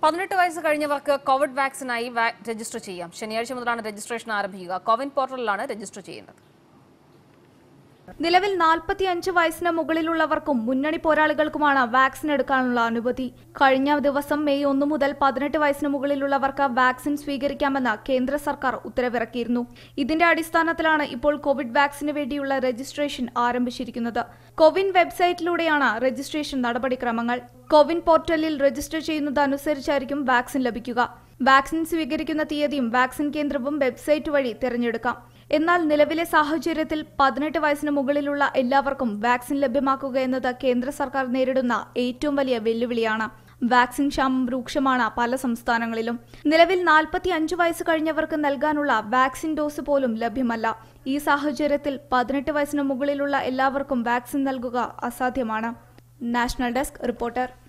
പതിനെട്ട് വയസ്സ് കഴിഞ്ഞവർക്ക് കോവിഡ് വാക്സിനായി വാ- രജിസ്റ്റർ ചെയ്യാം ശനിയാഴ്ച മുതലാണ് രജിസ്ട്രേഷൻ ആരംഭിക്കുക കോവിൻ പോർട്ടലിലാണ് രജിസ്റ്റർ ചെയ്യേണ്ടത് നിലവിൽ 45 വയസ്സിന് മുകളിലുള്ളവർക്കും മുന്നണി പോരാളികൾക്കുമാണ് വാക്സിൻ എടുക്കാനുള്ള അനുമതി കഴിഞ്ഞ ദിവസം മെയ് ഒന്ന് മുതൽ പതിനെട്ട് വയസ്സിന് മുകളിലുള്ളവർക്ക് വാക്സിൻ സ്വീകരിക്കാമെന്ന് കേന്ദ്ര സർക്കാർ ഉത്തരവിറക്കിയിരുന്നു ഇതിന്റെ അടിസ്ഥാനത്തിലാണ് ഇപ്പോൾ കോവിഡ് വാക്സിന് വേണ്ടിയുള്ള രജിസ്ട്രേഷൻ ആരംഭിച്ചിരിക്കുന്നത് കോവിൻ വെബ്സൈറ്റിലൂടെയാണ് രജിസ്ട്രേഷൻ നടപടിക്രമങ്ങൾ കോവിൻ പോർട്ടലിൽ രജിസ്റ്റർ ചെയ്യുന്നത് അനുസരിച്ചായിരിക്കും വാക്സിൻ ലഭിക്കുക വാക്സിൻ സ്വീകരിക്കുന്ന തീയതിയും വാക്സിൻ കേന്ദ്രവും വെബ്സൈറ്റ് വഴി തിരഞ്ഞെടുക്കാം എന്നാൽ നിലവിലെ സാഹചര്യത്തിൽ പതിനെട്ട് വയസ്സിന് മുകളിലുള്ള എല്ലാവർക്കും വാക്സിൻ ലഭ്യമാക്കുക എന്നത് കേന്ദ്ര സർക്കാർ നേരിടുന്ന ഏറ്റവും വലിയ വെല്ലുവിളിയാണ് വാക്സിൻ ക്ഷാമം രൂക്ഷമാണ് പല സംസ്ഥാനങ്ങളിലും നിലവിൽ നാൽപ്പത്തി അഞ്ച് വയസ്സ് കഴിഞ്ഞവർക്ക് നൽകാനുള്ള വാക്സിൻ ഡോസ് പോലും ലഭ്യമല്ല ഈ സാഹചര്യത്തിൽ പതിനെട്ട് വയസ്സിന് മുകളിലുള്ള എല്ലാവർക്കും വാക്സിൻ നൽകുക അസാധ്യമാണ് നാഷണൽ ഡെസ്ക് റിപ്പോർട്ടർ